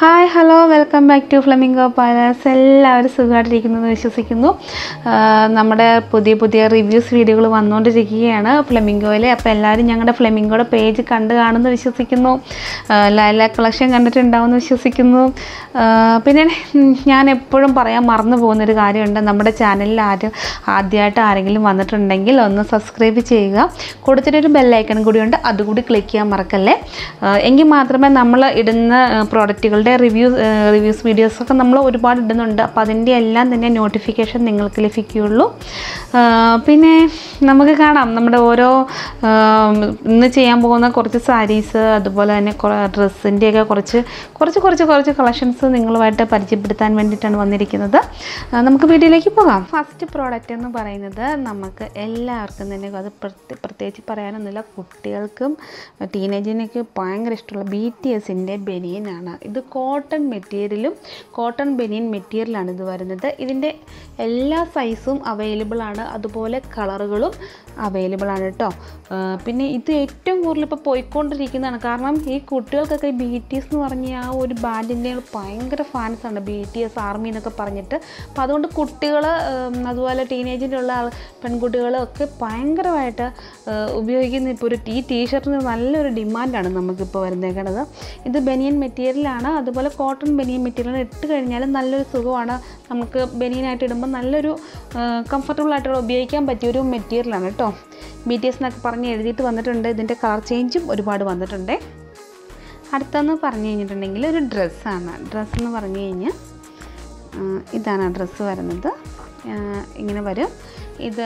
hi hello welcome back to Flamingo Palace എല്ലാവരും സുഖമായിട്ടിരിക്കുന്നു എന്ന് വിശ്വസിക്കുന്നു ആ, നമ്മുടെ പുതിയ പുതിയ റിവ്യൂസ് വീഡിയോകൾ വന്നുകൊണ്ടിരിക്കുകയാണ് ഫ്ലമിംഗോയിൽ അപ്പോൾ എല്ലാവരും ഞങ്ങളുടെ ഫ്ലമിംഗോയുടെ പേജ് കണ്ട് കാണുമെന്ന് വിശ്വസിക്കുന്നു ആ, ലൈല കളക്ഷൻ കണ്ടിട്ടുണ്ടാവുമെന്ന് വിശ്വസിക്കുന്നു ആ, പിന്നെ ഉം, ഞാൻ എപ്പോഴും പറയാൻ മറന്നു പോകുന്നൊരു കാര്യമുണ്ട് നമ്മുടെ ചാനലിൽ ആരും ആദ്യമായിട്ട് ആരെങ്കിലും വന്നിട്ടുണ്ടെങ്കിൽ ഒന്ന് സബ്സ്ക്രൈബ് ചെയ്യുക കൊടുത്തിട്ടൊരു ബെല്ലൈക്കൺ കൂടിയുണ്ട് അതുകൂടി ക്ലിക്ക് ചെയ്യാൻ മറക്കല്ലേ ആ, എങ്കിൽ മാത്രമേ നമ്മൾ ഇടുന്ന പ്രോഡക്റ്റുകളുടെ റിവ്യൂ റിവ്യൂസ് വീഡിയോസൊക്കെ നമ്മൾ ഒരുപാട് ഇടുന്നുണ്ട് അപ്പോൾ അതിൻ്റെ എല്ലാം തന്നെ നോട്ടിഫിക്കേഷൻ നിങ്ങൾക്ക് ലഭിക്കുകയുള്ളൂ ആ, പിന്നെ നമുക്ക് കാണാം നമ്മുടെ ഓരോ ആ, ഇന്ന് ചെയ്യാൻ പോകുന്ന കുറച്ച് സാരീസ് അതുപോലെ തന്നെ കുറേ ഡ്രസ്സിൻ്റെയൊക്കെ കുറച്ച് കുറച്ച് കുറച്ച് കുറച്ച് കളക്ഷൻസ് നിങ്ങളുമായിട്ട് പരിചയപ്പെടുത്താൻ വേണ്ടിയിട്ടാണ് വന്നിരിക്കുന്നത് ആ, നമുക്ക് വീഡിയോയിലേക്ക് പോകാം ഫസ്റ്റ് പ്രോഡക്റ്റ് എന്ന് പറയുന്നത് നമുക്ക് എല്ലാവർക്കും തന്നെ അത് പ്രത്യേക പ്രത്യേകിച്ച് പറയാനൊന്നുമില്ല കുട്ടികൾക്കും ടീനേജിനൊക്കെ ഭയങ്കര ഇഷ്ടമുള്ള ബി ടി എസിൻ്റെ ബനിയനാണ് ഇത് കോട്ടൺ മെറ്റീരിയലും കോട്ടൺ ബനിയൻ മെറ്റീരിയലാണ് ഇത് വരുന്നത് ഇതിൻ്റെ എല്ലാ സൈസും അവൈലബിൾ ആണ് അതുപോലെ കളറുകളും അവൈലബിൾ ആണ് കേട്ടോ ആ, പിന്നെ ഇത് ഏറ്റവും കൂടുതൽ ഇപ്പോൾ പോയിക്കൊണ്ടിരിക്കുന്നതാണ് കാരണം ഈ കുട്ടികൾക്കൊക്കെ ബി ടി എസ് എന്ന് പറഞ്ഞ ആ ഒരു ബാൻഡിൻ്റെ ഭയങ്കര ഫാൻസാണ് ബി ടി എസ് ആർമി എന്നൊക്കെ പറഞ്ഞിട്ട് അപ്പോൾ അതുകൊണ്ട് കുട്ടികൾ അതുപോലെ ടീനേജിൻ്റെ ഉള്ള ആൾ പെൺകുട്ടികൾ ഒക്കെ ഭയങ്കരമായിട്ട് ആ, ഉപയോഗിക്കുന്ന ഇപ്പോൾ ഒരു ഈ ടീഷർട്ടിന് നല്ലൊരു ഡിമാൻഡാണ് നമുക്കിപ്പോൾ വരുന്നേക്കണത് ഇത് ബനിയൻ മെറ്റീരിയലാണ് അതുപോലെ കോട്ടൺ ബനിയൻ മെറ്റീരിയൽ ഇട്ട് കഴിഞ്ഞാൽ നല്ലൊരു സുഖമാണ് നമുക്ക് ബനിയനായിട്ട് ഇടുമ്പോൾ നല്ലൊരു കംഫർട്ടബിൾ ആയിട്ടുള്ള ഉപയോഗിക്കാൻ പറ്റിയൊരു മെറ്റീരിയലാണ് കേട്ടോ ബി ടി എസ് എന്നൊക്കെ പറഞ്ഞ് എഴുതിയിട്ട് വന്നിട്ടുണ്ട് ഇതിൻ്റെ കളർ ചേഞ്ചും ഒരുപാട് വന്നിട്ടുണ്ട് അടുത്തെന്ന് പറഞ്ഞു കഴിഞ്ഞിട്ടുണ്ടെങ്കിൽ ഒരു ഡ്രസ്സാണ് ഡ്രസ്സ് എന്ന് പറഞ്ഞു കഴിഞ്ഞാൽ ആ, ഇതാണ് ഡ്രസ്സ് വരുന്നത് ആ, ഇങ്ങനെ വരും ഇത്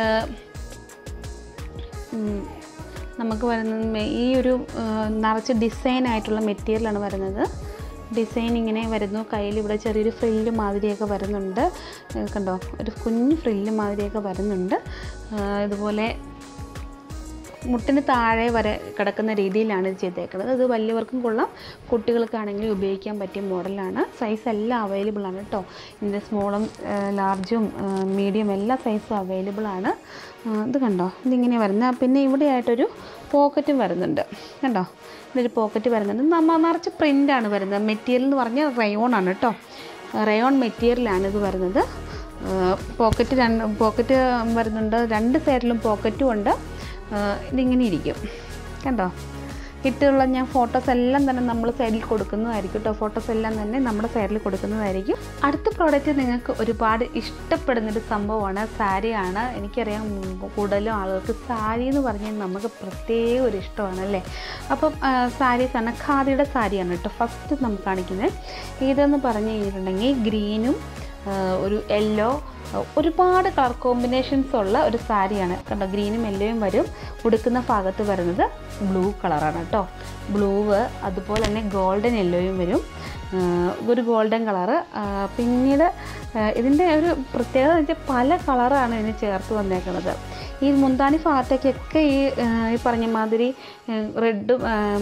ഉം, നമുക്ക് വരുന്നത് മെ- ഈ ഒരു ആ, നിറച്ച് ഡിസൈൻ ആയിട്ടുള്ള മെറ്റീരിയലാണ് വരുന്നത് ഡിസൈൻ ഇങ്ങനെ വരുന്നു കയ്യിൽ ഇവിടെ ചെറിയൊരു ഫ്രില്ല് മാതിരിയൊക്കെ വരുന്നുണ്ട് ഏ, കണ്ടോ ഒരു കുഞ്ഞു ഫ്രില്ല് മാതിരിയൊക്കെ വരുന്നുണ്ട് ആ, ഇതുപോലെ മുട്ടിന് താഴെ വരെ കിടക്കുന്ന രീതിയിലാണ് ഇത് ചെയ്തേക്കുന്നത് ഇത് വലിയവർക്കും കൊള്ളാം കുട്ടികൾക്കാണെങ്കിൽ ഉപയോഗിക്കാൻ പറ്റിയ മോഡലാണ് സൈസ് എല്ലാം അവൈലബിൾ ആണ് കേട്ടോ ഇതിൻ്റെ സ്മോളും ലാർജും മീഡിയം എല്ലാ സൈസും അവൈലബിൾ ആണ് ആ, ഇത് കണ്ടോ ഇതിങ്ങനെ വരുന്നത് പിന്നെ ഇവിടെ ആയിട്ടൊരു പോക്കറ്റും വരുന്നുണ്ട് കണ്ടോ ഇതൊരു പോക്കറ്റ് വരുന്നുണ്ട് നമ്മൾ നിറച്ച് പ്രിൻ്റാണ് വരുന്നത് മെറ്റീരിയൽ എന്ന് പറഞ്ഞാൽ റയോൺ ആണ് കേട്ടോ റയോൺ മെറ്റീരിയലാണ് ഇത് വരുന്നത് പോക്കറ്റ് രണ്ട് പോക്കറ്റ് വരുന്നുണ്ട് രണ്ട് സൈഡിലും പോക്കറ്റും ഉണ്ട് ആ, ഇതിങ്ങനെ ഇരിക്കും കണ്ടോ ഇട്ടുള്ള ഞാൻ ഫോട്ടോസ് എല്ലാം തന്നെ നമ്മൾ സൈഡിൽ കൊടുക്കുന്നതായിരിക്കും കേട്ടോ ഫോട്ടോസ് എല്ലാം തന്നെ നമ്മുടെ സൈഡിൽ കൊടുക്കുന്നതായിരിക്കും അടുത്ത പ്രോഡക്റ്റ് നിങ്ങൾക്ക് ഒരുപാട് ഇഷ്ടപ്പെടുന്നൊരു സംഭവമാണ് സാരിയാണ് എനിക്കറിയാം ഉം, കൂടുതലും ആളുകൾക്ക് സാരി എന്ന് പറഞ്ഞാൽ നമുക്ക് പ്രത്യേക ഒരു ഇഷ്ടമാണ് അല്ലേ അപ്പം സാരീസാണ് ഖാദിയുടെ സാരിയാണ് കേട്ടോ ഫസ്റ്റ് നമുക്ക് കാണിക്കുന്നത് ഇതെന്ന് പറഞ്ഞു കഴിഞ്ഞിട്ടുണ്ടെങ്കിൽ ഗ്രീനും ഒരു യെല്ലോ ഒരുപാട് കളർ കോമ്പിനേഷൻസ് ഉള്ള ഒരു സാരിയാണ് കണ്ടോ ഗ്രീനും യെല്ലോയും വരും ഉടുക്കുന്ന ഭാഗത്ത് വരുന്നത് ബ്ലൂ കളറാണ് കേട്ടോ ബ്ലൂവ് അതുപോലെ തന്നെ ഗോൾഡൻ യെല്ലോയും വരും ആ, ഒരു ഗോൾഡൻ കളറ് പിന്നീട് ആ, ഇതിൻ്റെ ഒരു പ്രത്യേകത എന്ന് വെച്ചാൽ പല കളറാണ് ഇതിന് ചേർത്ത് വന്നേക്കുന്നത് ഈ മുന്താണി ഭാഗത്തേക്കൊക്കെ ഈ ആ, ഈ പറഞ്ഞ മാതിരി റെഡും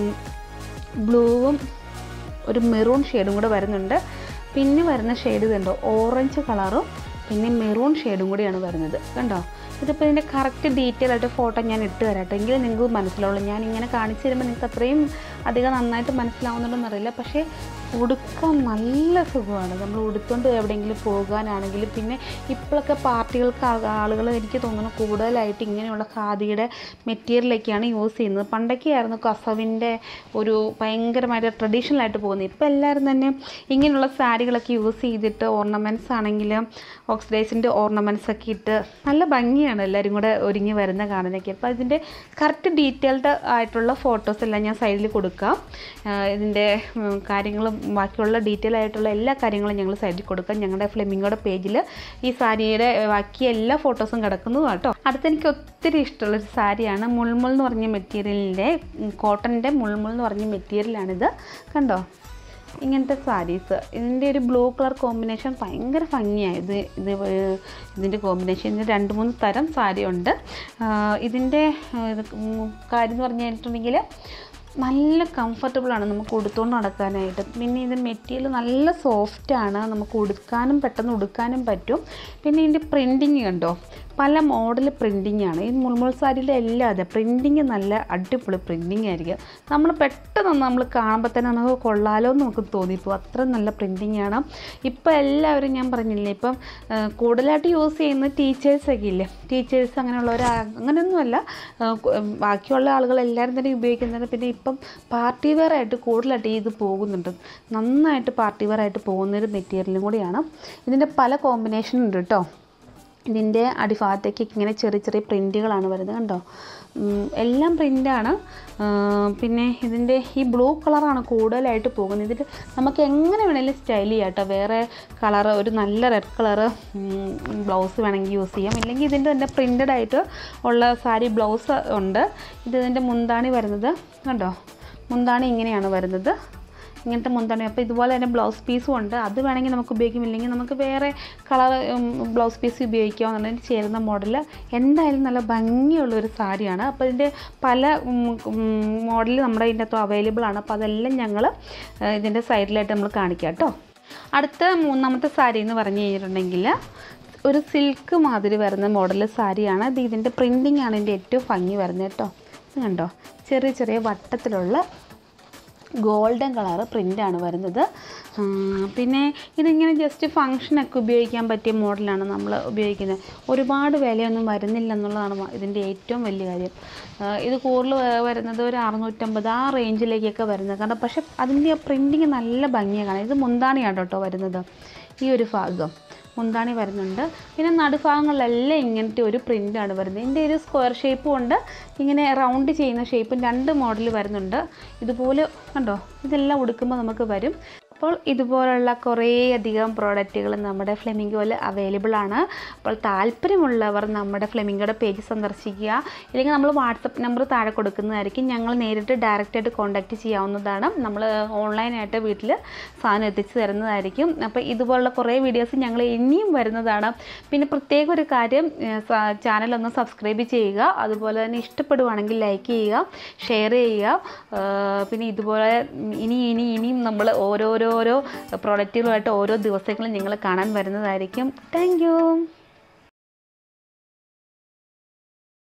ബ്ലൂവും ഒരു മെറൂൺ ഷെയ്ഡും കൂടെ വരുന്നുണ്ട് പിന്നെ വരുന്ന ഷെയ്ഡ് കണ്ടോ ഓറഞ്ച് കളറും പിന്നെ മെറൂൺ ഷെയ്ഡും കൂടിയാണ് വരുന്നത് കണ്ടോ ഇതിപ്പോൾ ഇതിൻ്റെ കറക്റ്റ് ഡീറ്റെയിൽ ആയിട്ട് ഫോട്ടോ ഞാൻ ഇട്ട് തരാട്ടെ എങ്കിലും നിങ്ങൾക്ക് മനസ്സിലാവുള്ളൂ ഞാൻ ഇങ്ങനെ കാണിച്ചു തരുമ്പോൾ നിങ്ങൾക്ക് അത്രയും അധികം നന്നായിട്ട് മനസ്സിലാവുന്നുണ്ടെന്ന് അറിയില്ല പക്ഷേ ഉടുക്കാൻ നല്ല സുഖമാണ് നമ്മൾ ഉടുത്തുകൊണ്ട് എവിടെയെങ്കിലും പോകാനാണെങ്കിലും പിന്നെ ഇപ്പോഴൊക്കെ പാർട്ടികൾക്ക് ആളുകൾ എനിക്ക് തോന്നുന്നു കൂടുതലായിട്ട് ഇങ്ങനെയുള്ള ഖാദിയുടെ മെറ്റീരിയലൊക്കെയാണ് യൂസ് ചെയ്യുന്നത് പണ്ടൊക്കെ ആയിരുന്നു കസവിൻ്റെ ഒരു ഭയങ്കരമായിട്ട് ട്രഡീഷണൽ ആയിട്ട് പോകുന്നത് ഇപ്പോൾ എല്ലാവരും തന്നെ ഇങ്ങനെയുള്ള സാരികളൊക്കെ യൂസ് ചെയ്തിട്ട് ഓർണമെൻറ്റ്സ് ആണെങ്കിലും ഓക്സിഡൈസിൻ്റെ ഓർണമെൻറ്റ്സ് ഒക്കെ ഇട്ട് നല്ല ഭംഗിയാണ് എല്ലാവരും കൂടെ ഒരുങ്ങി വരുന്ന കാണാനൊക്കെ അപ്പോൾ ഇതിൻ്റെ കറക്റ്റ് ഡീറ്റെയിൽഡ് ആയിട്ടുള്ള ഫോട്ടോസ് എല്ലാം ഞാൻ സൈഡിൽ കൊടുക്കാം ആഹ് ഇതിൻ്റെ ഉം, കാര്യങ്ങളും ബാക്കിയുള്ള ഡീറ്റെയിൽ ആയിട്ടുള്ള എല്ലാ കാര്യങ്ങളും ഞങ്ങൾ സൈഡിൽ കൊടുക്കാം ഞങ്ങളുടെ ഫ്ലെമിങ്ങോടെ പേജിൽ ഈ സാരിയുടെ ബാക്കി എല്ലാ ഫോട്ടോസും കിടക്കുന്നു കേട്ടോ അടുത്ത് എനിക്ക് ഒത്തിരി ഇഷ്ടമുള്ളൊരു സാരിയാണ് മുൾമുൾ എന്ന് പറഞ്ഞ മെറ്റീരിയലിൻ്റെ കോട്ടൻ്റെ മുൾമുൾ എന്ന് പറഞ്ഞ മെറ്റീരിയലാണിത് കണ്ടോ ഇങ്ങനത്തെ സാരീസ് ഇതിൻ്റെ ഒരു ബ്ലൂ കളർ കോമ്പിനേഷൻ ഭയങ്കര ഭംഗിയാണ് ഇത് ഇത് ഏർ ഇതിൻ്റെ കോമ്പിനേഷൻ ഇതിന് രണ്ട് മൂന്ന് തരം സാരി ഉണ്ട് ആഹ് ഇതിൻ്റെ ആഹ് ഇത് ഉം കാര്യം എന്ന് പറഞ്ഞു കഴിഞ്ഞിട്ടുണ്ടെങ്കിൽ നല്ല കംഫർട്ടബിളാണ് നമുക്ക് ഉടുത്തുകൊണ്ട് നടക്കാനായിട്ട് പിന്നെ ഇത് മെറ്റീരിയൽ നല്ല സോഫ്റ്റാണ് നമുക്ക് ഉടുക്കാനും പെട്ടെന്ന് ഉടുക്കാനും പറ്റും പിന്നെ ഇതിൻ്റെ പ്രിൻറ്റിങ് കണ്ടോ പല മോഡൽ പ്രിൻറ്റിംഗ് ആണ് ഈ മുൾമുൾ സാരിയുടെ എല്ലാം അതെ പ്രിൻറ്റിങ് നല്ല അടിപൊളി പ്രിൻറ്റിങ് ആയിരിക്കും നമ്മൾ പെട്ടെന്ന് നമ്മൾ കാണുമ്പോൾ തന്നെ നമുക്ക് കൊള്ളാലോ എന്ന് നമുക്ക് തോന്നിപ്പോകും അത്ര നല്ല പ്രിൻറ്റിങ് ആണ് ഇപ്പോൾ എല്ലാവരും ഞാൻ പറഞ്ഞില്ലേ ഇപ്പം ആ, കൂടുതലായിട്ട് യൂസ് ചെയ്യുന്നത് ടീച്ചേഴ്സൊക്കെ ഇല്ലേ ടീച്ചേഴ്സ് അങ്ങനെയുള്ളവർ അങ്ങനെയൊന്നുമല്ല ആ, കു- ബാക്കിയുള്ള ആളുകൾ എല്ലാവരും തന്നെ ഉപയോഗിക്കുന്നത് പിന്നെ ഇപ്പം പാർട്ടി വെയർ ആയിട്ട് കൂടുതലായിട്ട് ഇത് പോകുന്നുണ്ട് നന്നായിട്ട് പാർട്ടി വെയർ ആയിട്ട് പോകുന്നൊരു മെറ്റീരിയലും കൂടിയാണ് ഇതിൻ്റെ പല കോമ്പിനേഷൻ ഉണ്ട് കേട്ടോ ഇതിൻ്റെ അടിഭാഗത്തേക്ക് ഇങ്ങനെ ചെറിയ ചെറിയ പ്രിൻറ്റുകളാണ് വരുന്നത് കണ്ടോ ഉം, എല്ലാം പ്രിൻ്റാണ് പിന്നെ ഇതിൻ്റെ ഈ ബ്ലൂ കളറാണ് കൂടുതലായിട്ട് പോകുന്നത് ഇതിൽ നമുക്ക് എങ്ങനെ വേണമെങ്കിലും സ്റ്റൈൽ ചെയ്യാം കേട്ടോ വേറെ കളറ് ഒരു നല്ല റെഡ് കളറ് ബ്ലൗസ് വേണമെങ്കിൽ യൂസ് ചെയ്യാം ഇല്ലെങ്കിൽ ഇതിൻ്റെ തന്നെ പ്രിൻ്റഡ് ആയിട്ട് ഉള്ള സാരി ബ്ലൗസ് ഉണ്ട് ഇത് ഇതിൻ്റെ മുന്താണി വരുന്നത് കണ്ടോ മുന്താണി ഇങ്ങനെയാണ് വരുന്നത് ഇങ്ങനത്തെ മുന്താണി അപ്പോൾ ഇതുപോലെ തന്നെ ബ്ലൗസ് പീസും ഉണ്ട് അത് വേണമെങ്കിൽ നമുക്ക് ഉപയോഗിക്കും ഇല്ലെങ്കിൽ നമുക്ക് വേറെ കളർ ബ്ലൗസ് പീസ് ഉപയോഗിക്കാവുന്നതിന് ചേരുന്ന മോഡൽ എന്തായാലും നല്ല ഭംഗിയുള്ള ഒരു സാരിയാണ് അപ്പോൾ ഇതിൻ്റെ പല മോഡൽ നമ്മുടെ ഇതിൻ്റെ അകത്ത് അവൈലബിൾ ആണ് അപ്പോൾ അതെല്ലാം ഞങ്ങൾ ഇതിൻ്റെ സൈഡിലായിട്ട് നമ്മൾ കാണിക്കാം കേട്ടോ അടുത്ത മൂന്നാമത്തെ സാരി എന്ന് പറഞ്ഞു കഴിഞ്ഞിട്ടുണ്ടെങ്കിൽ ഒരു സിൽക്ക് മാതിരി വരുന്ന മോഡൽ സാരിയാണ് ഇത് ഇതിൻ്റെ പ്രിൻറ്റിംഗ് ആണ് ഇതിൻ്റെ ഏറ്റവും ഭംഗി വരുന്നത് കേട്ടോ ഇത് കണ്ടോ ചെറിയ ചെറിയ വട്ടത്തിലുള്ള ഗോൾഡൻ കളറ് പ്രിൻ്റാണ് വരുന്നത് ആ, പിന്നെ ഇതിങ്ങനെ ജസ്റ്റ് ഫങ്ഷനൊക്കെ ഉപയോഗിക്കാൻ പറ്റിയ മോഡലാണ് നമ്മൾ ഉപയോഗിക്കുന്നത് ഒരുപാട് വിലയൊന്നും വരുന്നില്ല എന്നുള്ളതാണ് മ- ഇതിൻ്റെ ഏറ്റവും വലിയ കാര്യം ആ, ഇത് കൂടുതൽ വ- വരുന്നത് ഒരു അറുന്നൂറ്റമ്പത് ആ റേഞ്ചിലേക്കൊക്കെ വരുന്നത് കാരണം പക്ഷേ അതിൻ്റെ പ്രിൻറ്റിങ് നല്ല ഭംഗിയാണ് കാണാൻ ഇത് മുന്താണിയാണ് കേട്ടോ വരുന്നത് ഈ ഒരു ഭാഗം മുന്താണി വരുന്നുണ്ട് പിന്നെ നടുഭാഗങ്ങളിലെല്ലാം ഇങ്ങനത്തെ ഒരു പ്രിൻ്റാണ് വരുന്നത് ഇതിൻ്റെ ഒരു സ്ക്വയർ ഷേപ്പും ഉണ്ട് ഇങ്ങനെ റൗണ്ട് ചെയ്യുന്ന ഷേപ്പും രണ്ട് മോഡൽ വരുന്നുണ്ട് ഇതുപോലെ കണ്ടോ ഇതെല്ലാം ഉടുക്കുമ്പോൾ നമുക്ക് വരും അപ്പോൾ ഇതുപോലുള്ള കുറേയധികം പ്രോഡക്റ്റുകൾ നമ്മുടെ ഫ്ലെമിംഗോയിൽ അവൈലബിൾ ആണ് അപ്പോൾ താല്പര്യമുള്ളവർ നമ്മുടെ ഫ്ലെമിംഗോയുടെ പേജ് സന്ദർശിക്കുക ഇല്ലെങ്കിൽ നമ്മൾ വാട്സപ്പ് നമ്പർ താഴെ കൊടുക്കുന്നതായിരിക്കും ഞങ്ങൾ നേരിട്ട് ഡയറക്റ്റായിട്ട് കോൺടാക്റ്റ് ചെയ്യാവുന്നതാണ് നമ്മൾ ഓൺലൈനായിട്ട് വീട്ടിൽ സാധനം എത്തിച്ചു തരുന്നതായിരിക്കും അപ്പോൾ ഇതുപോലുള്ള കുറേ വീഡിയോസ് ഞങ്ങൾ ഇനിയും വരുന്നതാണ് പിന്നെ പ്രത്യേക ഒരു കാര്യം ചാനൽ ഒന്ന് സബ്സ്ക്രൈബ് ചെയ്യുക അതുപോലെ തന്നെ ഇഷ്ടപ്പെടുവാണെങ്കിൽ ലൈക്ക് ചെയ്യുക ഷെയർ ചെയ്യുക ആ, പിന്നെ ഇതുപോലെ ഇനി ഇനി ഇനിയും നമ്മൾ ഓരോരോരോ പ്രോഡക്റ്റുകളുമായിട്ട് ഓരോ ദിവസങ്ങളും നിങ്ങൾ കാണാൻ വരുന്നതായിരിക്കും താങ്ക്